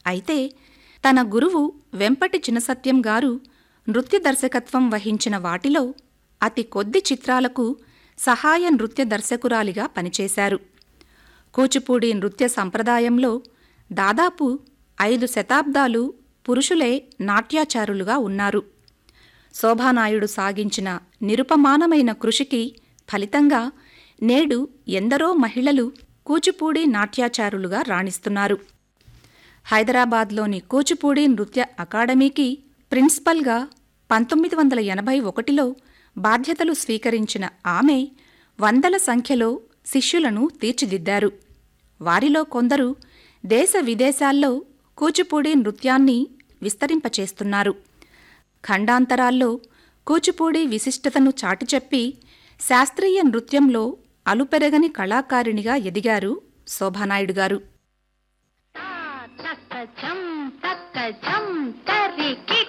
అయితే తన గురువు వెంపటి చినసత్యం గారు నృత్య దర్శకత్వం వహించిన వాటిలో అతి కొద్ది చిత్రాలకు సహాయ నృత్య దర్శకురాలిగా పనిచేశారు కూచిపూడి నృత్య సంప్రదాయంలో దాదాపు ఐదు శతాబ్దాలు పురుషులే నాట్యాచారులుగా ఉన్నారు శోభానాయుడు సాగించిన నిరుపమానమైన కృషికి ఫలితంగా నేడు ఎందరో మహిళలు కూచిపూడి నాట్యాచారులుగా రాణిస్తున్నారు హైదరాబాద్లోని కూచిపూడి నృత్య అకాడమీకి ప్రిన్సిపల్గా పంతొమ్మిది వందల ఎనభై ఒకటిలో బాధ్యతలు స్వీకరించిన ఆమె వందల సంఖ్యలో శిష్యులను తీర్చిదిద్దారు వారిలో కొందరు దేశ విదేశాల్లో కూచిపూడి నృత్యాన్ని విస్తరింపచేస్తున్నారు ఖండాంతరాల్లో కూచిపూడి విశిష్టతను చాటిచెప్పి శాస్త్రీయ నృత్యంలో అలుపెరగని కళాకారిణిగా ఎదిగారు శోభానాయుడు గారు తక్క చం తక్క చం తర్రి కిక్